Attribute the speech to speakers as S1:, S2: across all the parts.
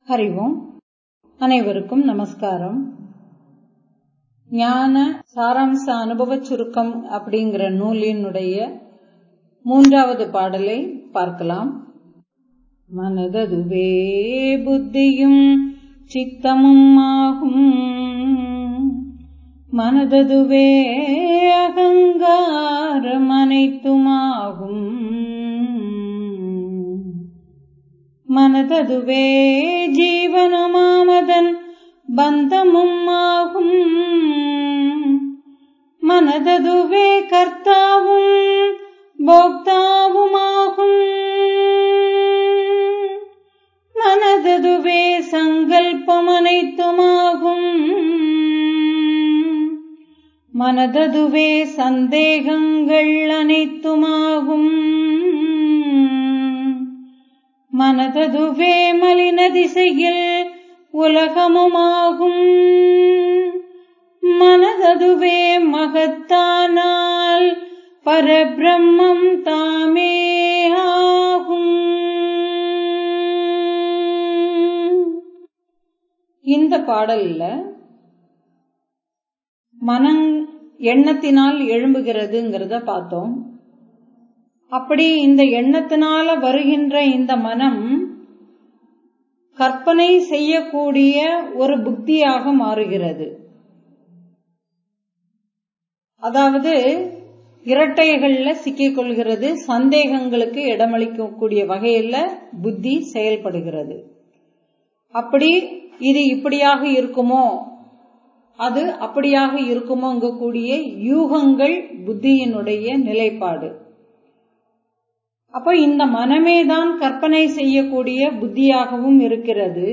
S1: ஹரிவோம் அனைவருக்கும் நமஸ்காரம் ஞான சாராம்ச அனுபவ சுருக்கம் அப்படிங்கிற நூலினுடைய மூன்றாவது பாடலை பார்க்கலாம் மனததுவே புத்தியும் சித்தமும் ஆகும் மனததுவே அகங்காரம் அனைத்துமாகும் மனததுவே ஜீவனமாமதன் பந்தமும் ஆகும் மனததுவே கர்த்தாவும் போக்தாவுமாகும் மனததுவே சங்கல்பம் அனைத்துமாகும் மனததுவே சந்தேகங்கள் அனைத்துமாகும் மனததுவே மலின திசையில் உலகமுமாகும் மனததுவே மகத்தானால் பரபிரம்மம் தாமே ஆகும் இந்த பாடல்ல மனம் எண்ணத்தினால் எழும்புகிறதுங்கிறத பார்த்தோம் அப்படி இந்த எண்ணத்தினால வருகின்ற இந்த மனம் கற்பனை செய்யக்கூடிய ஒரு புத்தியாக மாறுகிறது அதாவது இரட்டைகள்ல சிக்கிக் கொள்கிறது சந்தேகங்களுக்கு இடமளிக்கக்கூடிய வகையில புத்தி செயல்படுகிறது அப்படி இது இப்படியாக இருக்குமோ அது அப்படியாக இருக்குமோங்கக்கூடிய யூகங்கள் புத்தியினுடைய நிலைப்பாடு அப்போ இந்த மனமே தான் கற்பனை செய்யக்கூடிய புத்தியாகவும் இருக்கிறது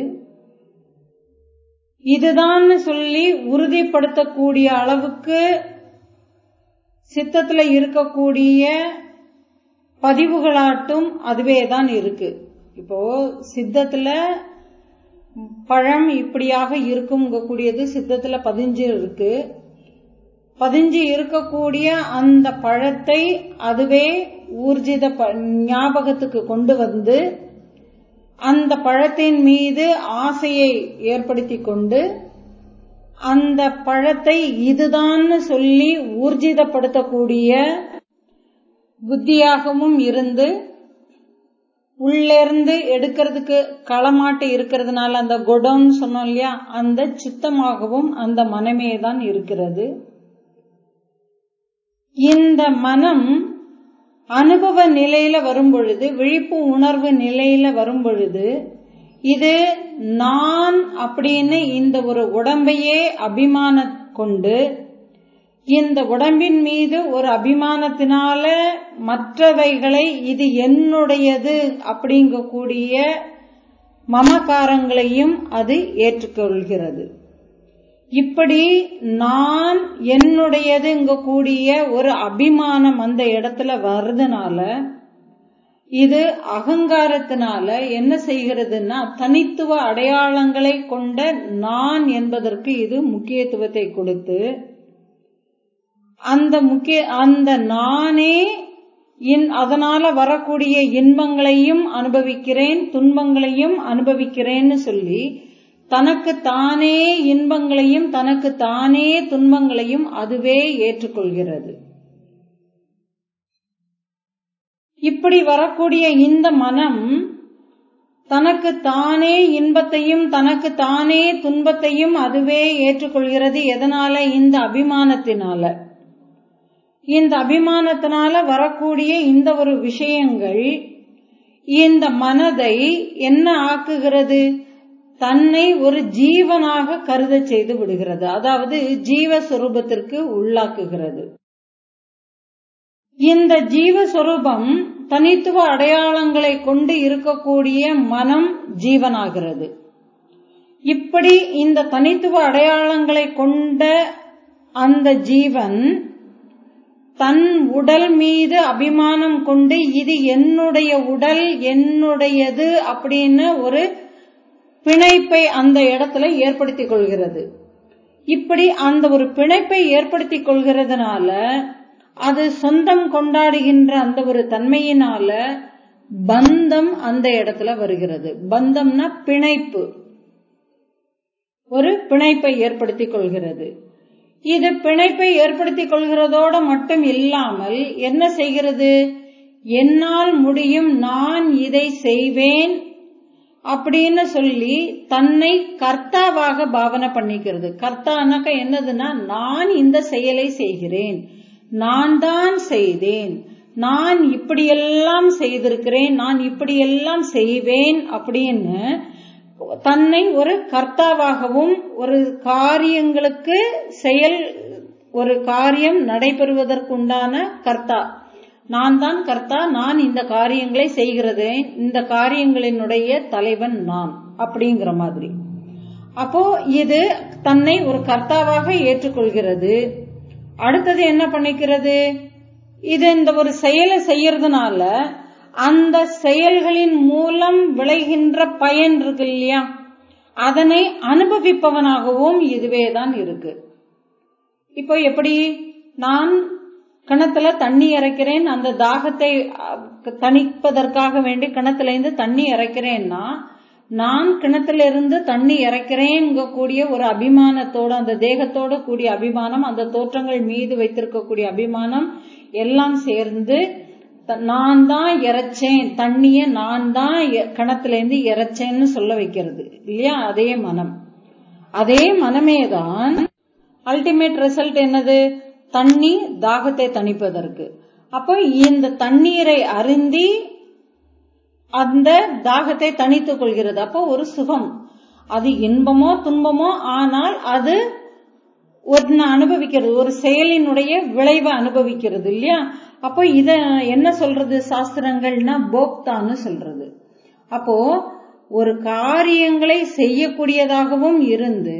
S1: இதுதான் சொல்லி உறுதிப்படுத்தக்கூடிய அளவுக்கு சித்தத்துல இருக்கக்கூடிய பதிவுகளாட்டும் அதுவே தான் இருக்கு இப்போ சித்தத்துல பழம் இப்படியாக இருக்கும்ங்கக்கூடியது சித்தத்துல பதிஞ்சு இருக்கு பதிஞ்சு இருக்கக்கூடிய அந்த பழத்தை அதுவே ஊர்ஜித ஞாபகத்துக்கு கொண்டு வந்து அந்த பழத்தின் மீது ஆசையை ஏற்படுத்தி கொண்டு அந்த பழத்தை இதுதான் சொல்லி ஊர்ஜிதப்படுத்தக்கூடிய புத்தியாகவும் இருந்து உள்ளிருந்து எடுக்கிறதுக்கு களமாட்டு இருக்கிறதுனால அந்த கொடோன்னு சொன்னோம் இல்லையா அந்த சித்தமாகவும் அந்த மனமே தான் இருக்கிறது இந்த மனம் அனுபவ நிலையில வரும் பொழுது விழிப்பு உணர்வு நிலையில வரும் பொழுது இது நான் அப்படின்னு இந்த ஒரு உடம்பையே அபிமான கொண்டு இந்த உடம்பின் மீது ஒரு அபிமானத்தினால மற்றவைகளை இது என்னுடையது அப்படிங்கக்கூடிய மமகாரங்களையும் அது ஏற்றுக்கொள்கிறது இப்படி நான் என்னுடையதுங்க கூடிய ஒரு அபிமானம் அந்த இடத்துல வர்றதுனால இது அகங்காரத்தினால என்ன செய்கிறதுன்னா தனித்துவ அடையாளங்களை கொண்ட நான் என்பதற்கு இது முக்கியத்துவத்தை கொடுத்து அந்த முக்கிய அந்த நானே அதனால வரக்கூடிய இன்பங்களையும் அனுபவிக்கிறேன் துன்பங்களையும் அனுபவிக்கிறேன்னு சொல்லி தனக்கு தானே இன்பங்களையும் தனக்கு தானே துன்பங்களையும் அதுவே ஏற்றுக்கொள்கிறது இப்படி வரக்கூடிய இந்த மனம் தனக்கு தானே இன்பத்தையும் தனக்கு தானே துன்பத்தையும் அதுவே ஏற்றுக்கொள்கிறது எதனால இந்த அபிமானத்தினால இந்த அபிமானத்தினால வரக்கூடிய இந்த ஒரு விஷயங்கள் இந்த மனதை என்ன ஆக்குகிறது தன்னை ஒரு ஜீவனாக கருத செய்து விடுகிறது அதாவது ஜீவஸ்வரூபத்திற்கு உள்ளாக்குகிறது இந்த ஜீவஸ்வரூபம் தனித்துவ அடையாளங்களை கொண்டு இருக்கக்கூடிய மனம் ஜீவனாகிறது இப்படி இந்த தனித்துவ அடையாளங்களை கொண்ட அந்த ஜீவன் தன் உடல் மீது அபிமானம் கொண்டு இது என்னுடைய உடல் என்னுடையது அப்படின்னு ஒரு பிணைப்பை அந்த இடத்துல ஏற்படுத்திக் கொள்கிறது இப்படி அந்த ஒரு பிணைப்பை ஏற்படுத்திக் கொள்கிறதுனால அது சொந்தம் கொண்டாடுகின்ற அந்த ஒரு தன்மையினால பந்தம் அந்த இடத்துல வருகிறது பந்தம்னா பிணைப்பு ஒரு பிணைப்பை ஏற்படுத்திக் கொள்கிறது இது பிணைப்பை ஏற்படுத்திக் கொள்கிறதோட மட்டும் இல்லாமல் என்ன செய்கிறது என்னால் முடியும் நான் இதை செய்வேன் அப்படின்னு சொல்லி தன்னை கர்த்தாவாக பாவனை பண்ணிக்கிறது கர்த்தானாக்க என்னதுன்னா நான் இந்த செயலை செய்கிறேன் நான் தான் செய்தேன் நான் இப்படியெல்லாம் செய்திருக்கிறேன் நான் இப்படியெல்லாம் செய்வேன் அப்படின்னு தன்னை ஒரு கர்த்தாவாகவும் ஒரு காரியங்களுக்கு செயல் ஒரு காரியம் நடைபெறுவதற்குண்டான கர்த்தா நான் தான் கர்த்தா நான் இந்த காரியங்களை செய்கிறதேன் இந்த காரியங்களினுடைய தலைவன் நான் அப்படிங்கிற மாதிரி அப்போ இது தன்னை ஒரு கர்த்தாவாக ஏற்றுக்கொள்கிறது அடுத்தது என்ன பண்ணிக்கிறது இது இந்த ஒரு செயலை செய்யறதுனால அந்த செயல்களின் மூலம் விளைகின்ற பயன் இருக்கு இல்லையா அதனை அனுபவிப்பவனாகவும் இதுவே தான் இருக்கு இப்போ எப்படி நான் கிணத்துல தண்ணி இறைக்கிறேன் அந்த தாகத்தை தணிப்பதற்காக வேண்டி கிணத்துல இருந்து தண்ணி இறைக்கிறேன்னா நான் கிணத்துல இருந்து தண்ணி இறைக்கிறேங்க கூடிய ஒரு அபிமானத்தோட அந்த தேகத்தோட கூடிய அபிமானம் அந்த தோற்றங்கள் மீது வைத்திருக்கக்கூடிய அபிமானம் எல்லாம் சேர்ந்து நான் தான் இறைச்சேன் தண்ணிய நான் தான் கிணத்துல இருந்து இறைச்சேன்னு சொல்ல வைக்கிறது இல்லையா அதே மனம் அதே மனமே தான் அல்டிமேட் ரிசல்ட் என்னது தண்ணி தாகத்தை தணிப்பதற்கு அப்போ இந்த தண்ணீரை அருந்தி அந்த தாகத்தை தணித்துக் கொள்கிறது அப்போ ஒரு சுகம் அது இன்பமோ துன்பமோ ஆனால் அது ஒன்னு அனுபவிக்கிறது ஒரு செயலினுடைய விளைவை அனுபவிக்கிறது இல்லையா அப்போ இத என்ன சொல்றது சாஸ்திரங்கள்னா போக்தான்னு சொல்றது அப்போ ஒரு காரியங்களை செய்யக்கூடியதாகவும் இருந்து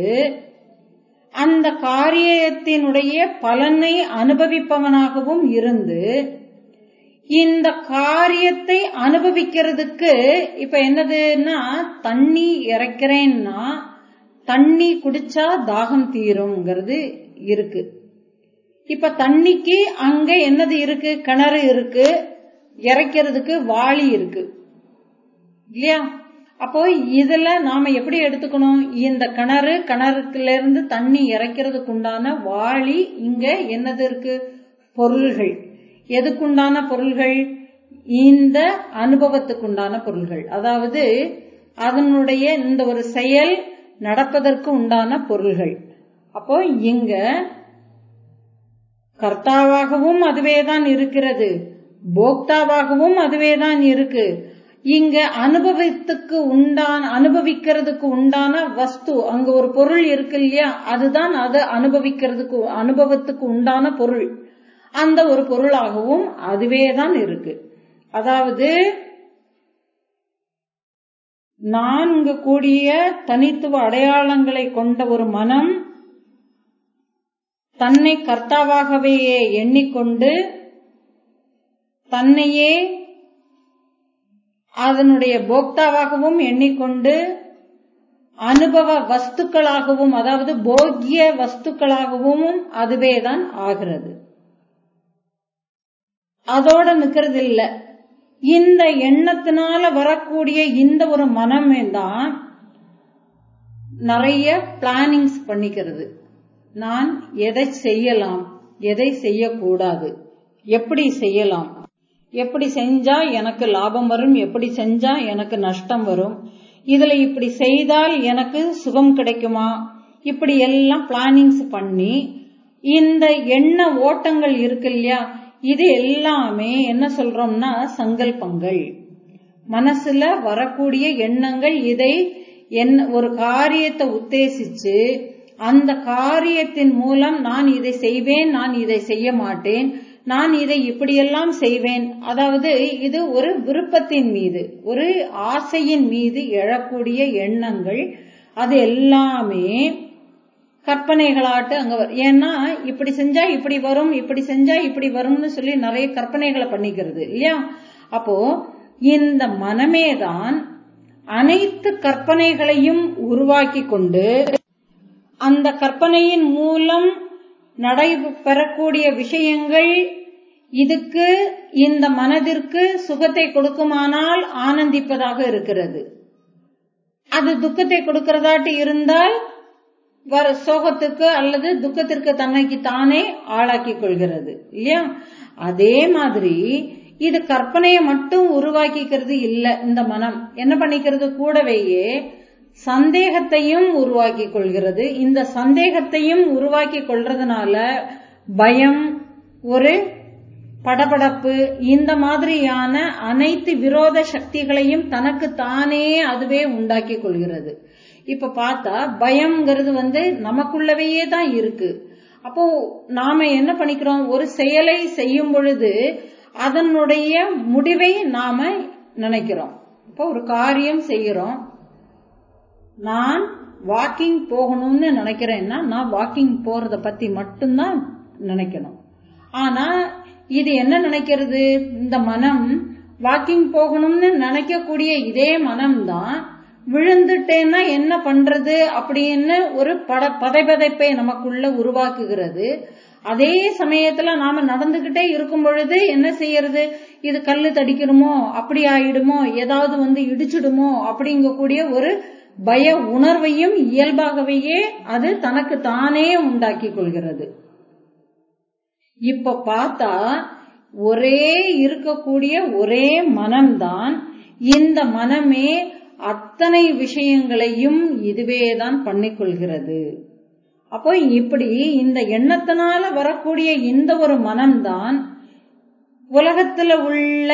S1: அந்த காரியத்தினுடைய பலனை அனுபவிப்பவனாகவும் இருந்து இந்த காரியத்தை அனுபவிக்கிறதுக்கு இப்ப என்னதுன்னா தண்ணி இறைக்கிறேன்னா தண்ணி குடிச்சா தாகம் தீரும்ங்கிறது இருக்கு இப்ப தண்ணிக்கு அங்க என்னது இருக்கு கிணறு இருக்கு இறைக்கிறதுக்கு வாளி இருக்கு இல்லையா அப்போ இதுல நாம எப்படி எடுத்துக்கணும் இந்த கிணறு கிணறுல இருந்து தண்ணி இறைக்கிறதுக்கு உண்டான வாளி இங்க என்னது இருக்கு பொருள்கள் எதுக்குண்டான பொருள்கள் இந்த அனுபவத்துக்குண்டான பொருள்கள் அதாவது அதனுடைய இந்த ஒரு செயல் நடப்பதற்கு உண்டான பொருள்கள் அப்போ இங்க கர்த்தாவாகவும் அதுவேதான் இருக்கிறது போக்தாவாகவும் அதுவேதான் இருக்கு இங்க அனுபவத்துக்கு உண்டான அனுபவிக்கிறதுக்கு உண்டான வஸ்து அங்க ஒரு பொருள் இருக்கு இல்லையா அதுதான் அது அனுபவிக்கிறதுக்கு அனுபவத்துக்கு உண்டான பொருள் அந்த ஒரு பொருளாகவும் அதுவே தான் இருக்கு அதாவது நான்கு கூடிய தனித்துவ அடையாளங்களை கொண்ட ஒரு மனம் தன்னை கர்த்தாவாகவே எண்ணிக்கொண்டு தன்னையே அதனுடைய போக்தாவாகவும் எண்ணிக்கொண்டு அனுபவ வஸ்துக்களாகவும் அதாவது போக்கிய வஸ்துக்களாகவும் அதுவேதான் ஆகிறது அதோட நிக்கிறது இல்ல இந்த எண்ணத்தினால வரக்கூடிய இந்த ஒரு மனமே தான் நிறைய பிளானிங்ஸ் பண்ணிக்கிறது நான் எதை செய்யலாம் எதை செய்யக்கூடாது எப்படி செய்யலாம் எப்படி செஞ்சா எனக்கு லாபம் வரும் எப்படி செஞ்சா எனக்கு நஷ்டம் வரும் இதுல இப்படி செய்தால் எனக்கு சுகம் கிடைக்குமா இப்படி எல்லாம் பிளானிங்ஸ் பண்ணி இந்த எண்ண ஓட்டங்கள் இருக்கு இல்லையா இது எல்லாமே என்ன சொல்றோம்னா சங்கல்பங்கள் மனசுல வரக்கூடிய எண்ணங்கள் இதை என்ன ஒரு காரியத்தை உத்தேசிச்சு அந்த காரியத்தின் மூலம் நான் இதை செய்வேன் நான் இதை செய்ய மாட்டேன் நான் இதை இப்படியெல்லாம் செய்வேன் அதாவது இது ஒரு விருப்பத்தின் மீது ஒரு ஆசையின் மீது எழக்கூடிய எண்ணங்கள் அது எல்லாமே கற்பனைகளாட்டு அங்க வரும் ஏன்னா இப்படி செஞ்சா இப்படி வரும் இப்படி செஞ்சா இப்படி வரும்னு சொல்லி நிறைய கற்பனைகளை பண்ணிக்கிறது இல்லையா அப்போ இந்த மனமே தான் அனைத்து கற்பனைகளையும் உருவாக்கி கொண்டு அந்த கற்பனையின் மூலம் நடைபெறக்கூடிய விஷயங்கள் இதுக்கு இந்த மனதிற்கு சுகத்தை கொடுக்குமானால் ஆனந்திப்பதாக இருக்கிறது அது துக்கத்தை கொடுக்கிறதாட்டு இருந்தால் வர சோகத்துக்கு அல்லது துக்கத்திற்கு தன்னைக்கு தானே ஆளாக்கி கொள்கிறது இல்லையா அதே மாதிரி இது கற்பனையை மட்டும் உருவாக்கிக்கிறது இல்ல இந்த மனம் என்ன பண்ணிக்கிறது கூடவேயே சந்தேகத்தையும் உருவாக்கி கொள்கிறது இந்த சந்தேகத்தையும் உருவாக்கி கொள்றதுனால பயம் ஒரு படபடப்பு இந்த மாதிரியான அனைத்து விரோத சக்திகளையும் தனக்கு தானே அதுவே உண்டாக்கி கொள்கிறது இப்ப பார்த்தா பயம்ங்கிறது வந்து நமக்குள்ளவையே தான் இருக்கு அப்போ நாம என்ன பண்ணிக்கிறோம் ஒரு செயலை செய்யும் பொழுது அதனுடைய முடிவை நாம நினைக்கிறோம் இப்போ ஒரு காரியம் செய்யறோம் நான் வாக்கிங் போகணும்னு நினைக்கிறேன்னா நான் வாக்கிங் போறத பத்தி மட்டும்தான் நினைக்கணும் ஆனா இது என்ன நினைக்கிறது இந்த மனம் வாக்கிங் போகணும்னு நினைக்கக்கூடிய இதே மனம்தான் விழுந்துட்டேன்னா என்ன பண்றது அப்படின்னு ஒரு பட பதைபதைப்பை நமக்குள்ள உருவாக்குகிறது அதே சமயத்துல நாம நடந்துகிட்டே இருக்கும் பொழுது என்ன செய்யறது இது கல்லு தடிக்கணுமோ அப்படி ஆயிடுமோ ஏதாவது வந்து இடிச்சிடுமோ அப்படிங்கக்கூடிய ஒரு பய உணர்வையும் இயல்பாகவே அது தனக்கு தானே உண்டாக்கி கொள்கிறது இப்ப பார்த்தா ஒரே இருக்கக்கூடிய ஒரே மனம்தான் இந்த மனமே அத்தனை விஷயங்களையும் இதுவேதான் பண்ணிக்கொள்கிறது அப்போ இப்படி இந்த எண்ணத்தினால வரக்கூடிய இந்த ஒரு மனம்தான் உலகத்துல உள்ள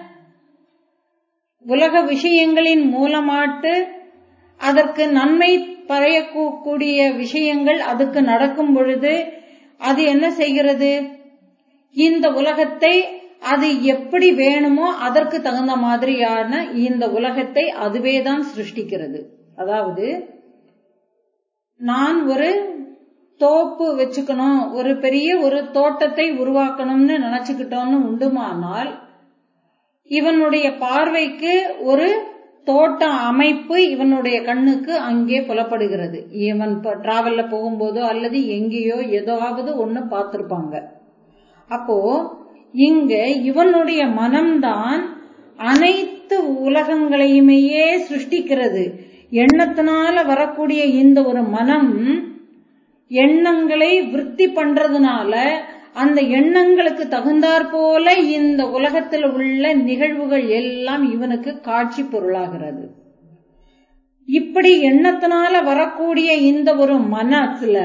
S1: உலக விஷயங்களின் மூலமாட்டு அதற்கு நன்மை பறையக்கூடிய விஷயங்கள் அதுக்கு நடக்கும் பொழுது அது என்ன செய்கிறது இந்த உலகத்தை அது எப்படி வேணுமோ அதற்கு தகுந்த மாதிரியான இந்த உலகத்தை அதுவே தான் சிருஷ்டிக்கிறது அதாவது நான் ஒரு தோப்பு வச்சுக்கணும் ஒரு பெரிய ஒரு தோட்டத்தை உருவாக்கணும்னு நினைச்சுக்கிட்டோம்னு உண்டுமானால் இவனுடைய பார்வைக்கு ஒரு தோட்ட அமைப்பு இவனுடைய கண்ணுக்கு அங்கே புலப்படுகிறது இவன் டிராவல்ல போகும்போதோ அல்லது எங்கேயோ ஏதாவது ஒண்ணு பார்த்திருப்பாங்க அப்போ இங்க இவனுடைய மனம்தான் அனைத்து உலகங்களையுமே சிருஷ்டிக்கிறது எண்ணத்தினால வரக்கூடிய இந்த ஒரு மனம் எண்ணங்களை விருத்தி பண்றதுனால அந்த எண்ணங்களுக்கு தகுந்தாற் போல இந்த உலகத்தில் உள்ள நிகழ்வுகள் எல்லாம் இவனுக்கு காட்சி பொருளாகிறது இப்படி எண்ணத்தினால வரக்கூடிய இந்த ஒரு மனசுல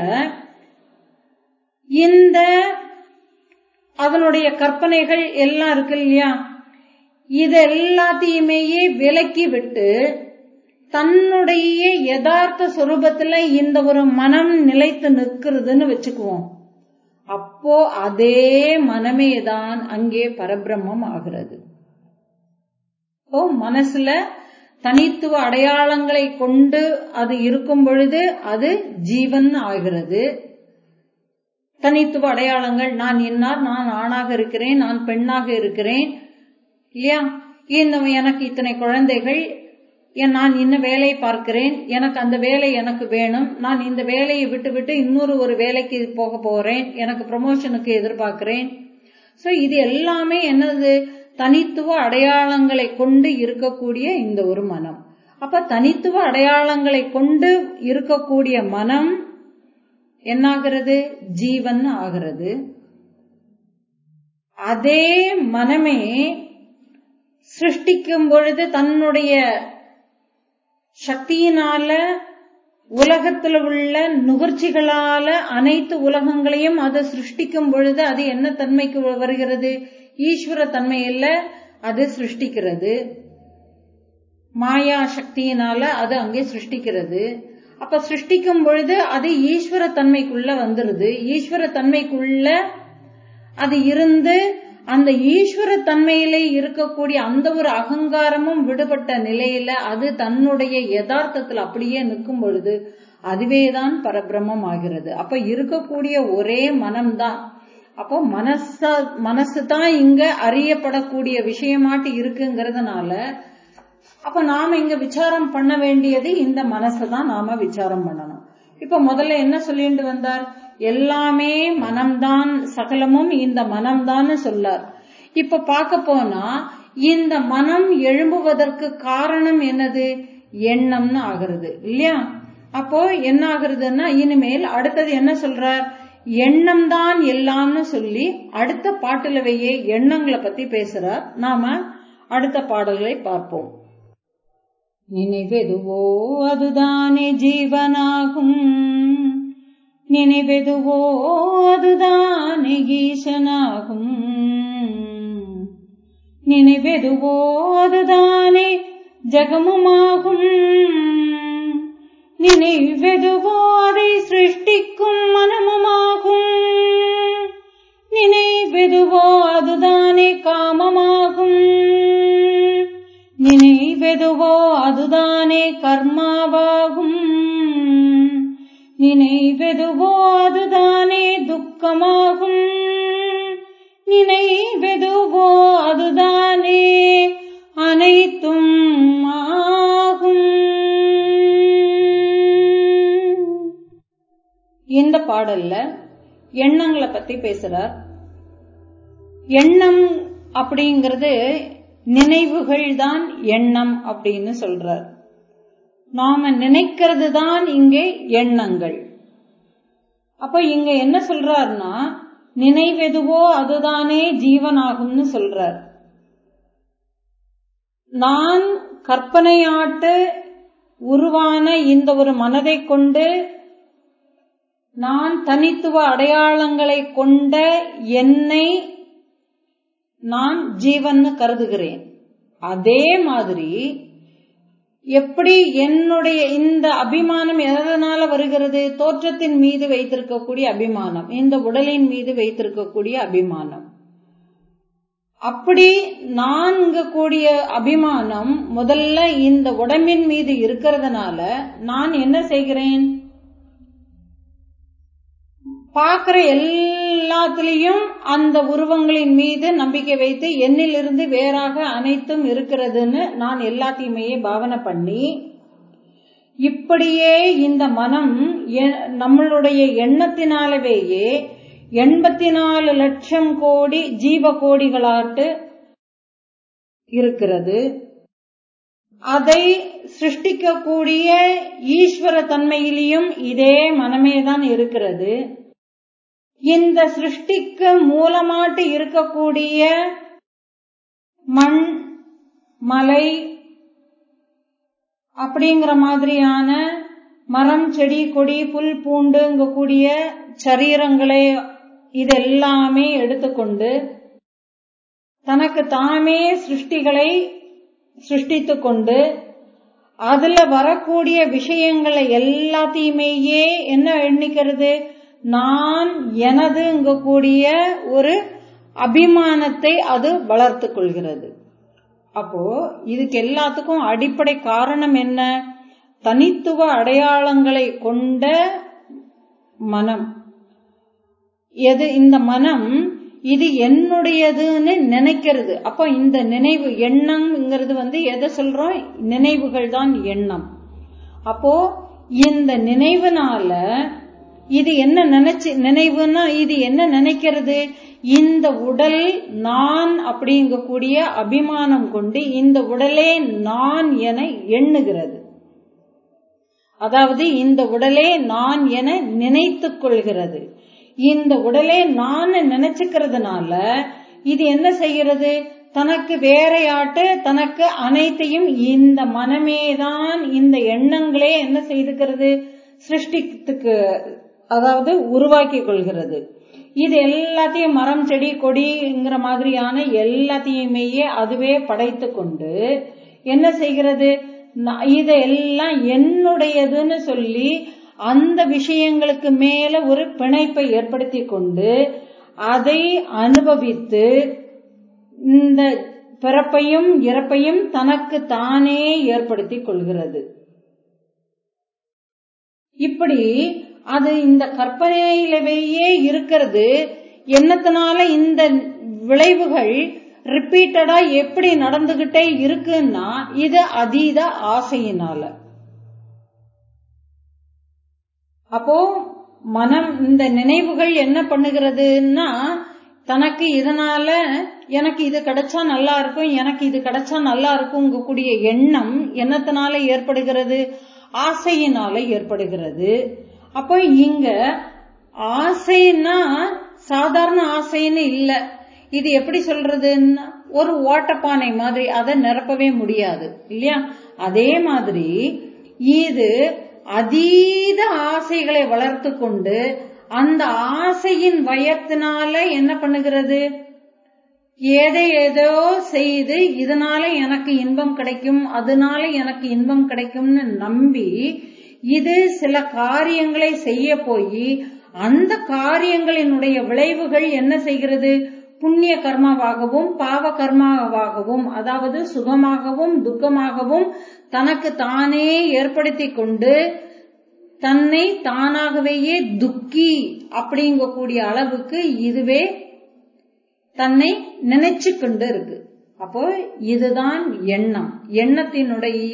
S1: இந்த அதனுடைய கற்பனைகள் எல்லாம் இருக்கு இல்லையா இது எல்லாத்தையுமே விலக்கி விட்டு தன்னுடைய யதார்த்த சொரூபத்துல இந்த ஒரு மனம் நிலைத்து நிற்கிறதுன்னு வச்சுக்குவோம் அப்போ அதே மனமே தான் அங்கே பரபிரம்மம் ஆகிறது இப்போ மனசுல தனித்துவ அடையாளங்களை கொண்டு அது இருக்கும் பொழுது அது ஜீவன் ஆகிறது தனித்துவ அடையாளங்கள் நான் என்னார் நான் ஆணாக இருக்கிறேன் நான் பெண்ணாக இருக்கிறேன் இல்லையா இந்த எனக்கு இத்தனை குழந்தைகள் நான் இன்ன வேலை பார்க்கிறேன் எனக்கு அந்த வேலை எனக்கு வேணும் நான் இந்த வேலையை விட்டு விட்டு இன்னொரு ஒரு வேலைக்கு போக போறேன் எனக்கு ப்ரமோஷனுக்கு எதிர்பார்க்கிறேன் சோ இது எல்லாமே என்னது தனித்துவ அடையாளங்களை கொண்டு இருக்கக்கூடிய இந்த ஒரு மனம் அப்ப தனித்துவ அடையாளங்களை கொண்டு இருக்கக்கூடிய மனம் என்னாகிறது ஜீவன் ஆகிறது அதே மனமே சிருஷ்டிக்கும் பொழுது தன்னுடைய சக்தியினால உலகத்துல உள்ள நுகர்ச்சிகளால அனைத்து உலகங்களையும் அது சிருஷ்டிக்கும் பொழுது அது என்ன தன்மைக்கு வருகிறது ஈஸ்வர தன்மையில அது சிருஷ்டிக்கிறது மாயா சக்தியினால அது அங்கே சிருஷ்டிக்கிறது அப்ப சிருஷ்டிக்கும் பொழுது அது ஈஸ்வர தன்மைக்குள்ள வந்துருது ஈஸ்வர தன்மைக்குள்ள அது இருந்து அந்த ஈஸ்வர தன்மையில இருக்கக்கூடிய அந்த ஒரு அகங்காரமும் விடுபட்ட நிலையில அது தன்னுடைய யதார்த்தத்தில் அப்படியே நிற்கும் பொழுது அதுவேதான் பரபிரம்மம் ஆகிறது அப்ப இருக்கக்கூடிய ஒரே மனம்தான் அப்போ மனச மனசு தான் இங்க அறியப்படக்கூடிய விஷயமாட்டு இருக்குங்கிறதுனால அப்ப நாம இங்க விசாரம் பண்ண வேண்டியது இந்த மனசை தான் நாம விசாரம் பண்ணணும் இப்ப முதல்ல என்ன சொல்லிட்டு வந்தார் எல்லாமே மனம்தான் சகலமும் இந்த மனம்தான் சொல்லார் இப்ப பார்க்க போனா இந்த மனம் எழும்புவதற்கு காரணம் என்னது எண்ணம்னு ஆகிறது இல்லையா அப்போ என்ன ஆகுறதுன்னா இனிமேல் அடுத்தது என்ன சொல்றார் எண்ணம் தான் எல்லாம்னு சொல்லி அடுத்த பாட்டுலவையே எண்ணங்களை பத்தி பேசுறார் நாம அடுத்த பாடல்களை பார்ப்போம் நினைவெதுவோ அதுதானே ஜீவனாகும் நினைவெதுவோ அதுதானே ஈசனாகும் நினைவெதுவோ அதுதானே ஜகமுமாகும் நினைவெதுவோ அதை சிருஷ்டிக்கும் மனமுமாகும் நினைவெதுவோ அதுதானே காமமாகும் நினைவெதுவோ அதுதானே கர்மாவாகும் நினைவெதுவோ அதுதானே துக்கமாகும் நினைவெதுவோ அதுதானே அனைத்தும் ஆகும் இந்த பாடல்ல எண்ணங்களை பத்தி பேசுறார் எண்ணம் அப்படிங்கிறது நினைவுகள் தான் எண்ணம் அப்படின்னு சொல்றார் நாம நினைக்கிறது தான் இங்கே எண்ணங்கள் அப்ப இங்க என்ன சொல்றாருன்னா நினைவெதுவோ அதுதானே ஜீவனாகும்னு சொல்றார் நான் கற்பனையாட்டு உருவான இந்த ஒரு மனதை கொண்டு நான் தனித்துவ அடையாளங்களை கொண்ட என்னை நான் ஜீவன்னு கருதுகிறேன் அதே மாதிரி எப்படி என்னுடைய இந்த அபிமானம் எதனால வருகிறது தோற்றத்தின் மீது வைத்திருக்கக்கூடிய அபிமானம் இந்த உடலின் மீது வைத்திருக்கக்கூடிய அபிமானம் அப்படி நான் கூடிய அபிமானம் முதல்ல இந்த உடம்பின் மீது இருக்கிறதுனால நான் என்ன செய்கிறேன் பார்க்கிற எல்லாத்திலையும் அந்த உருவங்களின் மீது நம்பிக்கை வைத்து என்னிலிருந்து வேறாக அனைத்தும் இருக்கிறதுன்னு நான் எல்லாத்தையுமே பாவனை பண்ணி இப்படியே இந்த மனம் நம்மளுடைய எண்ணத்தினாலவேயே எண்பத்தி நாலு லட்சம் கோடி ஜீவ கோடிகளாட்டு இருக்கிறது அதை சிருஷ்டிக்கக்கூடிய ஈஸ்வர தன்மையிலையும் இதே மனமே தான் இருக்கிறது இந்த சிருஷ்டிக்கு மூலமாட்டு இருக்கக்கூடிய மண் மலை அப்படிங்கிற மாதிரியான மரம் செடி கொடி புல் பூண்டுங்கக்கூடிய சரீரங்களை இதெல்லாமே எடுத்துக்கொண்டு தனக்கு தாமே சிருஷ்டிகளை சிருஷ்டித்து கொண்டு அதுல வரக்கூடிய விஷயங்களை எல்லாத்தையுமேயே என்ன எண்ணிக்கிறது நான் எனதுங்கக்கூடிய ஒரு அபிமானத்தை அது வளர்த்து கொள்கிறது அப்போ இதுக்கு எல்லாத்துக்கும் அடிப்படை காரணம் என்ன தனித்துவ அடையாளங்களை கொண்ட மனம் எது இந்த மனம் இது என்னுடையதுன்னு நினைக்கிறது அப்போ இந்த நினைவு எண்ணம்ங்கிறது வந்து எதை சொல்றோம் நினைவுகள் தான் எண்ணம் அப்போ இந்த நினைவுனால இது என்ன நினைச்சு நினைவுன்னா இது என்ன நினைக்கிறது இந்த உடல் நான் அப்படிங்கக்கூடிய அபிமானம் கொண்டு இந்த உடலே நான் என எண்ணுகிறது அதாவது இந்த உடலே நான் என நினைத்துக் கொள்கிறது இந்த உடலே நான் நினைச்சுக்கிறதுனால இது என்ன செய்கிறது தனக்கு வேறையாட்டு தனக்கு அனைத்தையும் இந்த மனமேதான் இந்த எண்ணங்களே என்ன செய்துக்கிறது சிருஷ்டித்துக்கு அதாவது உருவாக்கி கொள்கிறது இது எல்லாத்தையும் மரம் செடி கொடிங்கிற மாதிரியான எல்லாத்தையுமேயே அதுவே படைத்து கொண்டு என்ன செய்கிறது இதெல்லாம் என்னுடையதுன்னு சொல்லி அந்த விஷயங்களுக்கு மேல ஒரு பிணைப்பை ஏற்படுத்தி கொண்டு அதை அனுபவித்து இந்த பிறப்பையும் இறப்பையும் தனக்கு தானே ஏற்படுத்தி கொள்கிறது இப்படி அது இந்த கற்பனையிலவேயே இருக்கிறது என்னத்தினால இந்த விளைவுகள் ரிப்பீட்டடா எப்படி நடந்துகிட்டே இருக்குன்னா இது அதீத ஆசையினால அப்போ மனம் இந்த நினைவுகள் என்ன பண்ணுகிறதுன்னா தனக்கு இதனால எனக்கு இது கிடைச்சா நல்லா இருக்கும் எனக்கு இது கிடைச்சா நல்லா இருக்கும்ங்க கூடிய எண்ணம் என்னத்தினால ஏற்படுகிறது ஆசையினால ஏற்படுகிறது அப்போ இங்க ஆசைன்னா சாதாரண ஆசைன்னு இல்ல இது எப்படி சொல்றதுன்னா ஒரு ஓட்டப்பானை மாதிரி அதை நிரப்பவே முடியாது இல்லையா அதே மாதிரி இது அதீத ஆசைகளை வளர்த்து கொண்டு அந்த ஆசையின் வயத்தினால என்ன பண்ணுகிறது ஏதை ஏதோ செய்து இதனால எனக்கு இன்பம் கிடைக்கும் அதனால எனக்கு இன்பம் கிடைக்கும்னு நம்பி இது சில காரியங்களை செய்ய போய் அந்த காரியங்களினுடைய விளைவுகள் என்ன செய்கிறது புண்ணிய கர்மாவாகவும் பாவ கர்மாவாகவும் அதாவது சுகமாகவும் துக்கமாகவும் தனக்கு தானே ஏற்படுத்தி கொண்டு தன்னை தானாகவேயே துக்கி அப்படிங்கக்கூடிய அளவுக்கு இதுவே தன்னை நினைச்சு கொண்டு இருக்கு அப்போ இதுதான் எண்ணம் எண்ணத்தினுடைய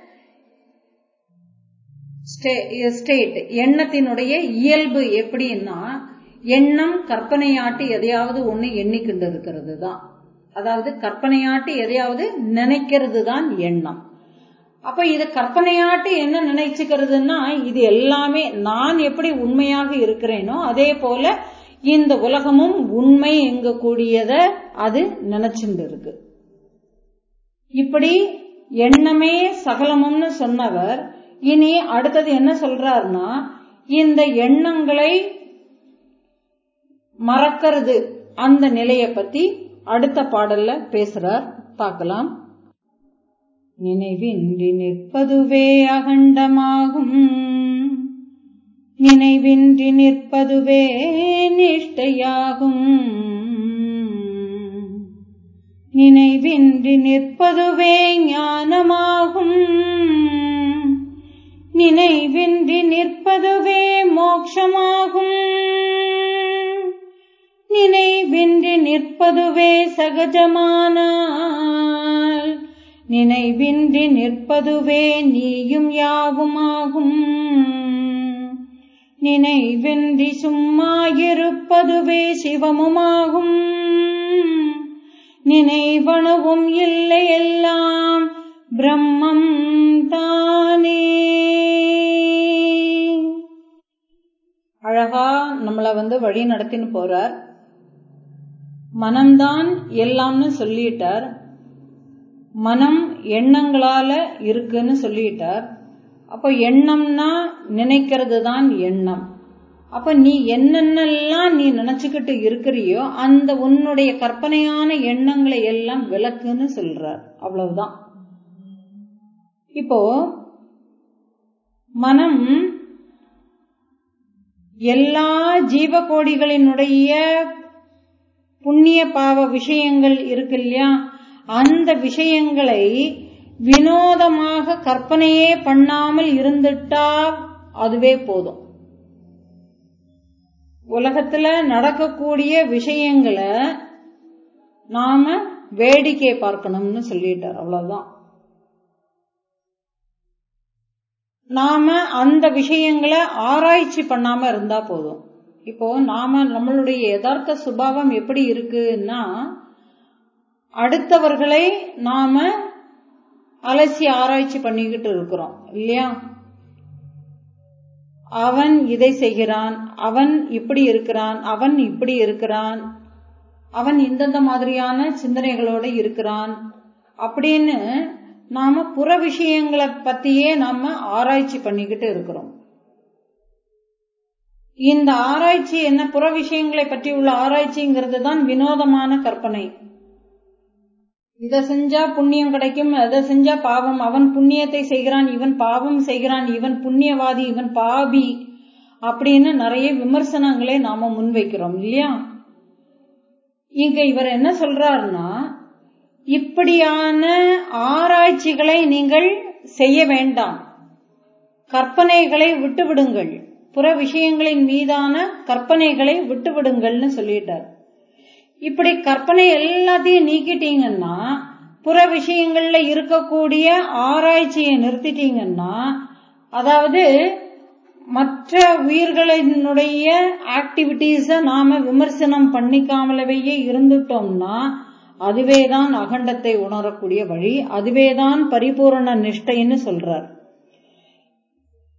S1: ஸ்டேட் எண்ணத்தினுடைய இயல்பு எப்படின்னா எண்ணம் கற்பனையாட்டு எதையாவது ஒண்ணு எண்ணிக்கொண்டு இருக்கிறது தான் அதாவது கற்பனையாட்டு எதையாவது நினைக்கிறது தான் எண்ணம் அப்ப இது கற்பனையாட்டு என்ன நினைச்சுக்கிறதுன்னா இது எல்லாமே நான் எப்படி உண்மையாக இருக்கிறேனோ அதே போல இந்த உலகமும் உண்மை எங்கக்கூடியத அது நினைச்சுட்டு இருக்கு இப்படி எண்ணமே சகலமும்னு சொன்னவர் இனி அடுத்தது என்ன சொல்றாருன்னா இந்த எண்ணங்களை மறக்கிறது அந்த நிலைய பத்தி அடுத்த பாடல்ல பேசுறார் பார்க்கலாம் நினைவின்றி நிற்பதுவே அகண்டமாகும் நினைவின்றி நிற்பதுவே நிஷ்டையாகும் நினைவின்றி நிற்பதுவே ஞானமாகும் நினைவின்றி நிற்பதுவே மோட்சமாகும் நினைவின்றி நிற்பதுவே சகஜமானால் நினைவின்றி நிற்பதுவே நீயும் யாவுமாகும் நினைவின்றி சும்மா இருப்பதுவே சிவமுமாகும் நினைவணுவும் இல்லை எல்லாம் பிரம்மம் தானே அழகா நம்மள வந்து வழி நடத்தின்னு போறார் மனம்தான் எல்லாம்னு சொல்லிட்டார் மனம் எண்ணங்களால இருக்குன்னு சொல்லிட்டார் அப்போ எண்ணம்னா நினைக்கிறது தான் எண்ணம் அப்ப நீ என்னென்னலாம் நீ நினைச்சுக்கிட்டு இருக்கிறியோ அந்த உன்னுடைய கற்பனையான எண்ணங்களை எல்லாம் விளக்குன்னு சொல்றார் அவ்வளவுதான் இப்போ மனம் எல்லா ஜீவகோடிகளினுடைய புண்ணிய பாவ விஷயங்கள் இருக்கு இல்லையா அந்த விஷயங்களை வினோதமாக கற்பனையே பண்ணாமல் இருந்துட்டா அதுவே போதும் உலகத்துல நடக்கக்கூடிய விஷயங்களை நாம வேடிக்கை பார்க்கணும்னு சொல்லிட்டார் அவ்வளவுதான் நாம அந்த விஷயங்களை ஆராய்ச்சி பண்ணாம இருந்தா போதும் இப்போ நாம நம்மளுடைய யதார்த்த சுபாவம் எப்படி இருக்குன்னா அடுத்தவர்களை நாம அலசி ஆராய்ச்சி பண்ணிக்கிட்டு இருக்கிறோம் இல்லையா அவன் இதை செய்கிறான் அவன் இப்படி இருக்கிறான் அவன் இப்படி இருக்கிறான் அவன் இந்தந்த மாதிரியான சிந்தனைகளோட இருக்கிறான் அப்படின்னு நாம புற விஷயங்களை பத்தியே நாம ஆராய்ச்சி பண்ணிக்கிட்டு இருக்கிறோம் இந்த ஆராய்ச்சி என்ன புற விஷயங்களை பற்றி உள்ள ஆராய்ச்சிங்கிறது தான் வினோதமான கற்பனை இதை செஞ்சா புண்ணியம் கிடைக்கும் அதை செஞ்சா பாவம் அவன் புண்ணியத்தை செய்கிறான் இவன் பாவம் செய்கிறான் இவன் புண்ணியவாதி இவன் பாபி அப்படின்னு நிறைய விமர்சனங்களை நாம முன்வைக்கிறோம் இல்லையா இங்க இவர் என்ன சொல்றாருன்னா இப்படியான ஆராய்ச்சிகளை நீங்கள் செய்ய வேண்டாம் கற்பனைகளை விட்டுவிடுங்கள் புற விஷயங்களின் மீதான கற்பனைகளை விட்டுவிடுங்கள்னு சொல்லிட்டார் இப்படி கற்பனை எல்லாத்தையும் நீக்கிட்டீங்கன்னா புற விஷயங்கள்ல இருக்கக்கூடிய ஆராய்ச்சியை நிறுத்திட்டீங்கன்னா அதாவது மற்ற உயிர்களினுடைய ஆக்டிவிட்டீஸ நாம விமர்சனம் பண்ணிக்காமலவே இருந்துட்டோம்னா அதுவேதான் அகண்டத்தை உணரக்கூடிய வழி அதுவேதான் பரிபூரண நிஷ்டைன்னு சொல்றார்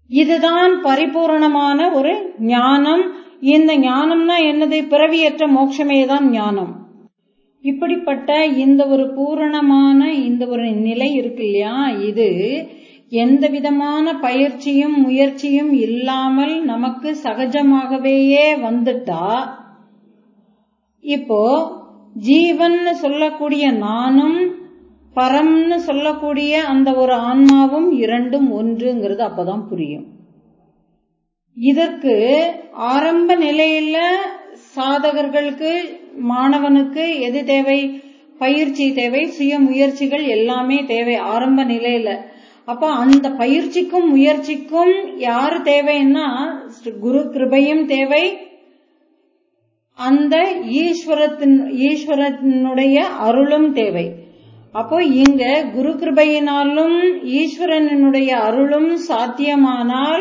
S1: இதுதான் பரிபூரணமான ஒரு ஞானம் இந்த ஞானம்னா என்னது பிறவியற்ற மோட்சமே தான் ஞானம் இப்படிப்பட்ட இந்த ஒரு பூரணமான இந்த ஒரு நிலை இருக்கு இல்லையா இது எந்த விதமான பயிற்சியும் முயற்சியும் இல்லாமல் நமக்கு சகஜமாகவேயே வந்துட்டா இப்போ ஜீவன் சொல்லக்கூடிய நானும் பரம்னு சொல்லக்கூடிய அந்த ஒரு ஆன்மாவும் இரண்டும் ஒன்றுங்கிறது அப்பதான் புரியும் இதற்கு ஆரம்ப நிலையில சாதகர்களுக்கு மாணவனுக்கு எது தேவை பயிற்சி தேவை சுய முயற்சிகள் எல்லாமே தேவை ஆரம்ப நிலையில அப்ப அந்த பயிற்சிக்கும் முயற்சிக்கும் யாரு தேவைன்னா குரு கிருபையும் தேவை அந்த ஈஸ்வரத்தின் ஈஸ்வரனுடைய அருளும் தேவை அப்போ இங்க குரு கிருபையினாலும் ஈஸ்வரனுடைய அருளும் சாத்தியமானால்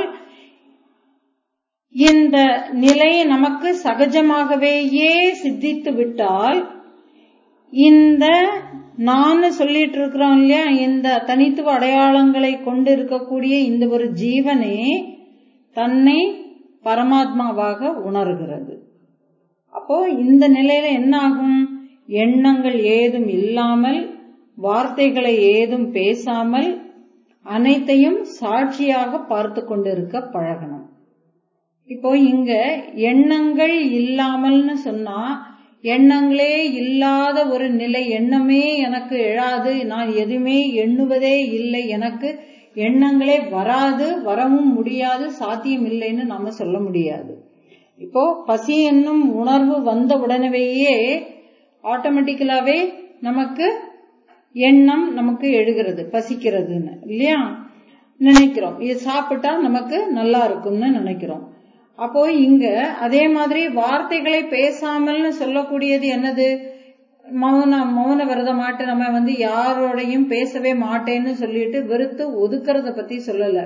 S1: இந்த நிலை நமக்கு சகஜமாகவேயே சித்தித்து விட்டால் இந்த நான் சொல்லிட்டு இருக்கிறோம் இல்லையா இந்த தனித்துவ அடையாளங்களை கொண்டு இருக்கக்கூடிய இந்த ஒரு ஜீவனே தன்னை பரமாத்மாவாக உணர்கிறது அப்போ இந்த நிலையில என்ன ஆகும் எண்ணங்கள் ஏதும் இல்லாமல் வார்த்தைகளை ஏதும் பேசாமல் அனைத்தையும் சாட்சியாக பார்த்து கொண்டிருக்க பழகணும் இப்போ இங்க எண்ணங்கள் இல்லாமல்னு சொன்னா எண்ணங்களே இல்லாத ஒரு நிலை எண்ணமே எனக்கு எழாது நான் எதுவுமே எண்ணுவதே இல்லை எனக்கு எண்ணங்களே வராது வரவும் முடியாது சாத்தியம் இல்லைன்னு நாம சொல்ல முடியாது இப்போ பசி என்னும் உணர்வு வந்த உடனேயே ஆட்டோமேட்டிக்கலாவே நமக்கு எண்ணம் நமக்கு எழுகிறது பசிக்கிறதுன்னு இல்லையா நினைக்கிறோம் இது சாப்பிட்டா நமக்கு நல்லா இருக்கும்னு நினைக்கிறோம் அப்போ இங்க அதே மாதிரி வார்த்தைகளை பேசாமல்னு சொல்லக்கூடியது என்னது மௌன மௌன விரத மாட்டு நம்ம வந்து யாரோடையும் பேசவே மாட்டேன்னு சொல்லிட்டு வெறுத்து ஒதுக்கிறத பத்தி சொல்லல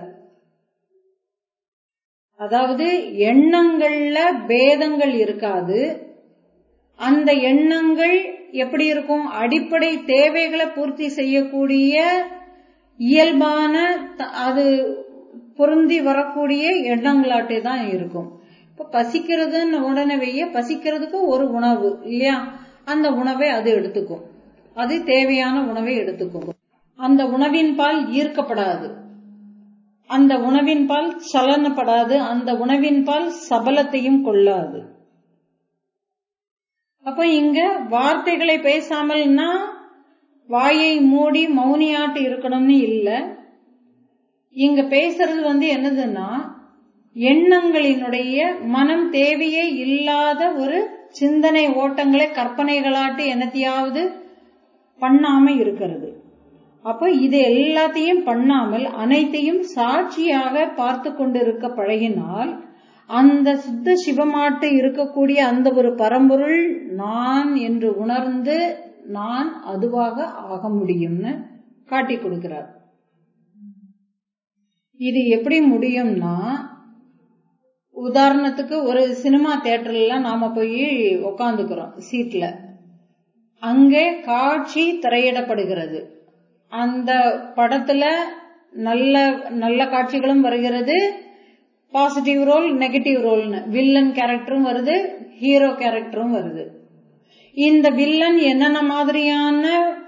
S1: அதாவது எண்ணங்கள்ல பேதங்கள் இருக்காது அந்த எண்ணங்கள் எப்படி இருக்கும் அடிப்படை தேவைகளை பூர்த்தி செய்யக்கூடிய இயல்பான அது பொருந்தி வரக்கூடிய எண்ணங்களாட்டே தான் இருக்கும் இப்ப பசிக்கிறதுன்னு உடனேயே பசிக்கிறதுக்கு ஒரு உணவு இல்லையா அந்த உணவை அது எடுத்துக்கும் அது தேவையான உணவை எடுத்துக்கும் அந்த உணவின் பால் ஈர்க்கப்படாது அந்த உணவின் பால் சலனப்படாது அந்த உணவின் பால் சபலத்தையும் கொள்ளாது அப்ப இங்க வார்த்தைகளை பேசாமல்னா வாயை மூடி மௌனியாட்டு இருக்கணும்னு இல்லை இங்க பேசுறது வந்து என்னதுன்னா எண்ணங்களினுடைய மனம் தேவையே இல்லாத ஒரு சிந்தனை ஓட்டங்களை கற்பனைகளாட்டு என்னத்தையாவது பண்ணாம இருக்கிறது அப்ப இது எல்லாத்தையும் பண்ணாமல் அனைத்தையும் சாட்சியாக பார்த்து கொண்டிருக்க பழகினால் அந்த சுத்த சிவமாட்டு இருக்கக்கூடிய அந்த ஒரு பரம்பொருள் நான் என்று உணர்ந்து நான் அதுவாக ஆக முடியும்னு காட்டி கொடுக்கிறார் இது எப்படி முடியும்னா உதாரணத்துக்கு ஒரு சினிமா தியேட்டர்ல நாம போய் உக்காந்துக்கிறோம் சீட்ல அங்கே காட்சி திரையிடப்படுகிறது அந்த படத்துல நல்ல நல்ல காட்சிகளும் வருகிறது பாசிட்டிவ் ரோல் நெகட்டிவ் ரோல்னு வில்லன் கேரக்டரும் வருது ஹீரோ கேரக்டரும் வருது இந்த வில்லன் என்னென்ன மாதிரியான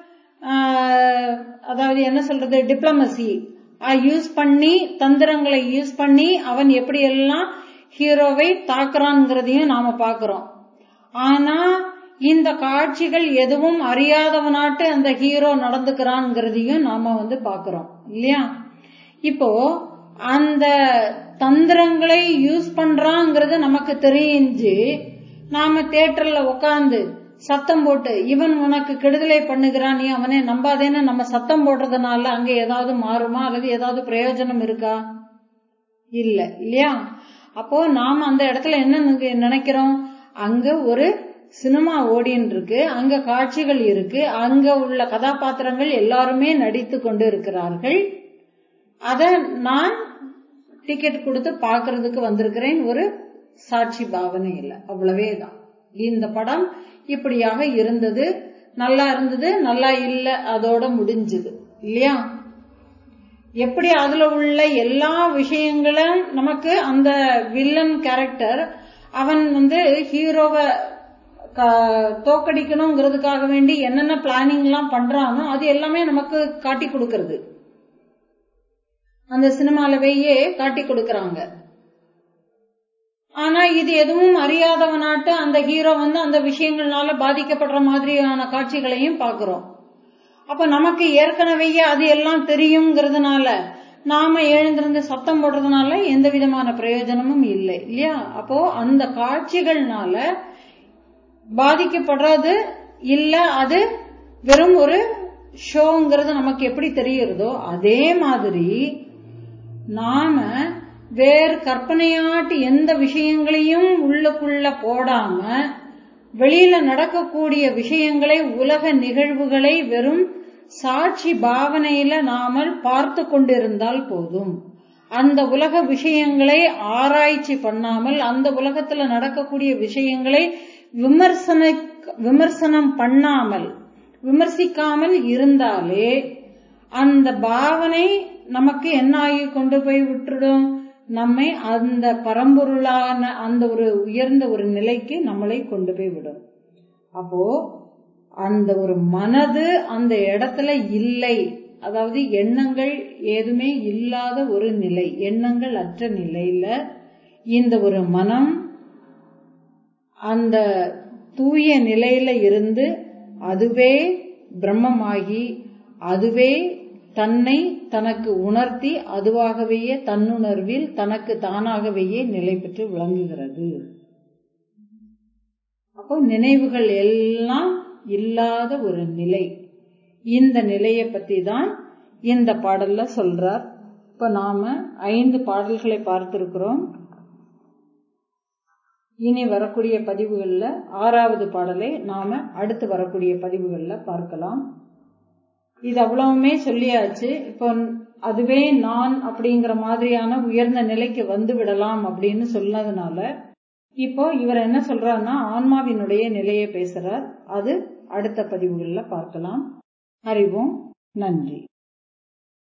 S1: அதாவது என்ன சொல்றது டிப்ளமசி யூஸ் பண்ணி தந்திரங்களை யூஸ் பண்ணி அவன் எப்படி எல்லாம் ஹீரோவை தாக்குறான்ங்கிறதையும் நாம பாக்குறோம் ஆனா இந்த காட்சிகள் எதுவும் அறியாதவனாட்டு அந்த ஹீரோ நடந்துக்கிறான்ங்கிறதையும் நாம வந்து பாக்குறோம் இல்லையா இப்போ அந்த தந்திரங்களை யூஸ் பண்றாங்கிறது நமக்கு தெரிஞ்சு நாம தியேட்டர்ல உட்காந்து சத்தம் போட்டு இவன் உனக்கு கெடுதலை பண்ணுகிறான் நீ அவனே நம்பாதேன்னு நம்ம சத்தம் போடுறதுனால அங்க ஏதாவது மாறுமா அல்லது ஏதாவது பிரயோஜனம் இருக்கா இல்ல இல்லையா அப்போ நாம அந்த இடத்துல என்ன நினைக்கிறோம் அங்க ஒரு சினிமா ஓடின்னு இருக்கு அங்க காட்சிகள் இருக்கு அங்க உள்ள கதாபாத்திரங்கள் எல்லாருமே நடித்து கொண்டு இருக்கிறார்கள் அத நான் டிக்கெட் கொடுத்து பாக்குறதுக்கு வந்திருக்கிறேன் ஒரு சாட்சி பாவனை இல்லை அவ்வளவே தான் இந்த படம் இப்படியாக இருந்தது நல்லா இருந்தது நல்லா இல்ல அதோட முடிஞ்சது இல்லையா எப்படி அதுல உள்ள எல்லா விஷயங்களும் நமக்கு அந்த வில்லன் கேரக்டர் அவன் வந்து ஹீரோவை தோக்கடிக்கணுங்கிறதுக்காக வேண்டி என்னென்ன பிளானிங் எல்லாம் பண்றானோ அது எல்லாமே நமக்கு காட்டி கொடுக்கறது அந்த சினிமாலவையே காட்டி கொடுக்கறாங்க ஆனா இது எதுவும் அறியாதவனாட்டு அந்த ஹீரோ வந்து அந்த விஷயங்கள்னால பாதிக்கப்படுற மாதிரியான காட்சிகளையும் பாக்குறோம் அப்ப நமக்கு ஏற்கனவே அது எல்லாம் தெரியுங்கிறதுனால நாம எழுந்திருந்து சத்தம் போடுறதுனால எந்த விதமான பிரயோஜனமும் இல்லை இல்லையா அப்போ அந்த காட்சிகள்னால பாதிக்கப்படுறது இல்ல அது வெறும் ஒரு ஷோங்கிறது நமக்கு எப்படி தெரியுறதோ அதே மாதிரி நாம வேறு கற்பனையாட்டு எந்த விஷயங்களையும் உள்ளுக்குள்ள போடாம வெளியில நடக்கக்கூடிய விஷயங்களை உலக நிகழ்வுகளை வெறும் சாட்சி பாவனையில நாமல் பார்த்து கொண்டிருந்தால் போதும் அந்த உலக விஷயங்களை ஆராய்ச்சி பண்ணாமல் அந்த உலகத்துல நடக்கக்கூடிய விஷயங்களை விமர்சன விமர்சனம் பண்ணாமல் விமர்சிக்காமல் இருந்தாலே அந்த பாவனை நமக்கு என்ன ஆகி கொண்டு போய் விட்டுடும் நம்மை அந்த பரம்பொருளான அந்த ஒரு உயர்ந்த ஒரு நிலைக்கு நம்மளை கொண்டு போய் விடும் அப்போ அந்த ஒரு மனது அந்த இடத்துல இல்லை அதாவது எண்ணங்கள் ஏதுமே இல்லாத ஒரு நிலை எண்ணங்கள் அற்ற நிலையில இந்த ஒரு மனம் அந்த தூய நிலையில இருந்து அதுவே பிரம்மமாகி அதுவே தன்னை தனக்கு உணர்த்தி அதுவாகவே தன்னுணர்வில் தனக்கு தானாகவே நிலை பெற்று விளங்குகிறது அப்போ நினைவுகள் எல்லாம் இல்லாத ஒரு நிலை இந்த நிலையை பத்தி தான் இந்த பாடல்ல சொல்றார் இப்ப நாம ஐந்து பாடல்களை பார்த்திருக்கிறோம் இனி வரக்கூடிய பதிவுகள்ல ஆறாவது பாடலை நாம அடுத்து வரக்கூடிய பதிவுகள்ல பார்க்கலாம் இது அவ்வளவுமே சொல்லியாச்சு இப்போ அதுவே நான் அப்படிங்கிற மாதிரியான உயர்ந்த நிலைக்கு வந்து விடலாம் அப்படின்னு சொன்னதுனால இப்போ இவர் என்ன சொல்றாருன்னா ஆன்மாவினுடைய நிலையை பேசுறார் அது அடுத்த பதிவுகள்ல பார்க்கலாம் அறிவோம் நன்றி